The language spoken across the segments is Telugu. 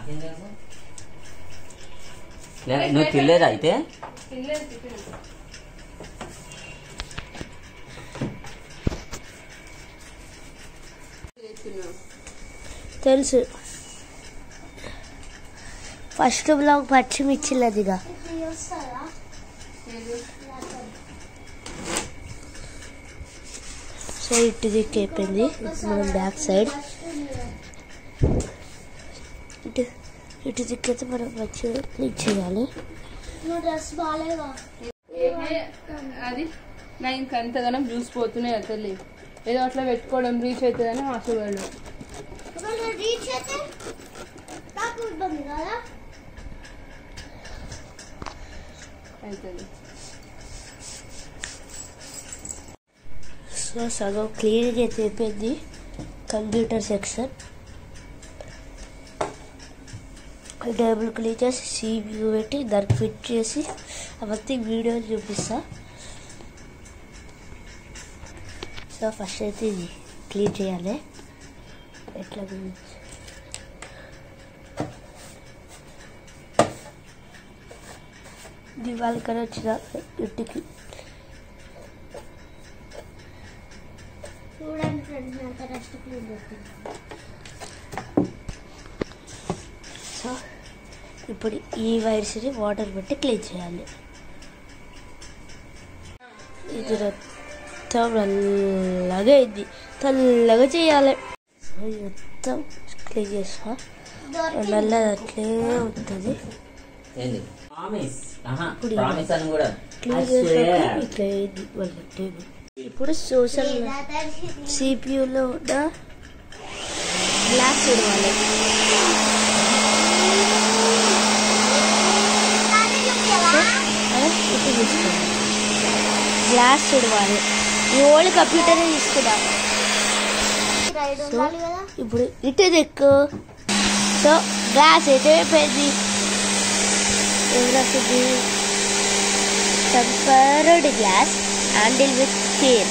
నాకేం తెలుసు లే, నువ్వు తినలేదా అయితే తినలేదు టిఫిన్ తెలుసు ఫస్ట్ బ్లాగ్ పచ్చిమిర్చిలదిగా సో ఇటు దిక్కు అయిపోయింది ఇప్పుడు మనం బ్యాక్ సైడ్ ఇటు ఇటు దిక్కు అయితే మనం మంచిగా క్లీన్ చేయాలి ఏమే అది నా ఇంకా అంతగానం జ్యూస్ పోతూనే అవుతుంది ఏదో అట్లా పెట్టుకోవడం రీచ్ అవుతుందని ఆశపడడం అవుతుంది సో సగం క్లీన్గా అయితే అయిపోయింది కంప్యూటర్ సెక్షన్ టేబుల్ క్లీన్ చేసి సిబియూ పెట్టి దానికి ఫిట్ చేసి అవన్నీ వీడియో చూపిస్తా సో ఫస్ట్ అయితే ఇది క్లీన్ చేయాలి ఎట్లా clean చే- దివాళి కన్నా వచ్చిన ఇంటికి చూడండి ఫ్రెండ్స్ ఎంత రెస్ట్ క్లీన్ చేస్తుంది సో ఇప్పుడు ఈ వైర్స్ని వాటర్ పెట్టి క్లీన్ చేయాలి ఇది మొత్తం నల్లగా అయింది తెల్లగా చేయాలి సో ఇది మొత్తం క్లీన్ చేస్తా నల్లది అట్లే ఉంటుంది ఏంది ప్రామిస్ ఆహా ఇప్పుడు ప్రామిస్ అని కూడా క్లీన్ I చేసాక swear. ఇట్లా అయింది వాళ్ళ టేబుల్ ఇప్పుడు సోషల్ సిపియూలో ఉన్న గ్లాస్ ఇవ్వాలి ఇప్పుడు తీసుకోండి గ్లాస్ ఇవ్వాలి ఈ ఓల్డ్ కంప్యూటర్ తీసుకున్నాం రైడ్ సో ఉండాలి కదా ఇప్పుడు ఇటు దిక్కు సో గ్లాస్ ఎటు అయిపోయింది ఏం రాసింది tempered glass handle with care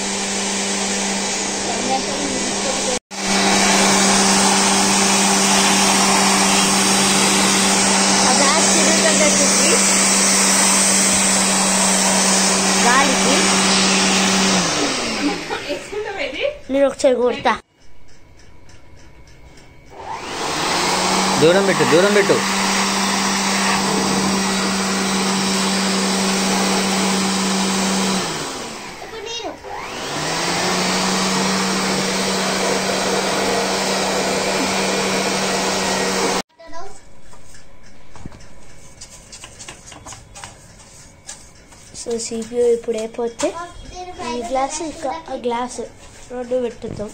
ఆ గ్లాస్ తిరుగుతున్నట్టుంది గాలికి నేను ఒకసారి కొడతా దూరం పెట్టు దూరం పెట్టు ఇప్పుడు నేను సో సిపియూ ఇప్పుడు అయిపోతే ఈ గ్లాస్ ఇంకా ఆ గ్లాస్ రెండు పెట్టుతాం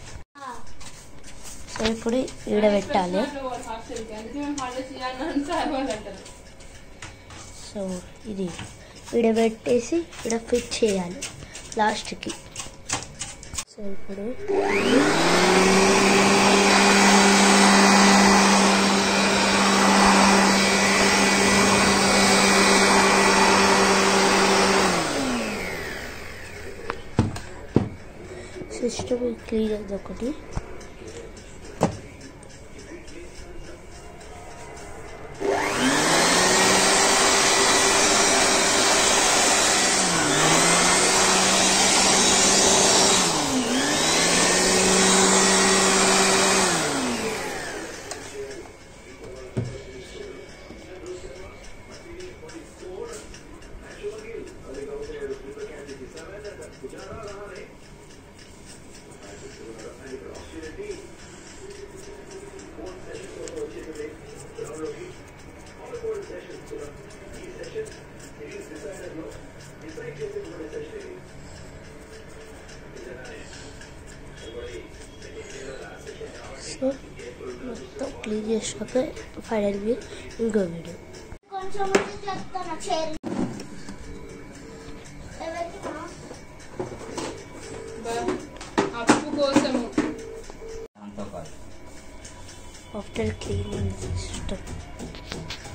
సో ఇప్పుడు ఈడ పెట్టాలి అందుకే మేము హాలిడేస్ ఇవ్వాలని సార్ వాళ్ళు అంటారు సో ఇది ఈడ పెట్టేసి ఈడ ఫిట్ చేయాలి లాస్ట్కి సో ఇప్పుడు సిస్టమ్ క్లీన్ అయింది ఒకటి సో మొత్తం క్లీన్ చేసాక ఫైనల్ వ్యూ ఇంకో వీడియో కొంచెం ఉంటే చెప్తాను చైర్ ఎవరికి మా? బా- అప్పు కోసము దాంతో పాటు ఆఫ్టర్ క్లీనింగ్ సిస్టమ్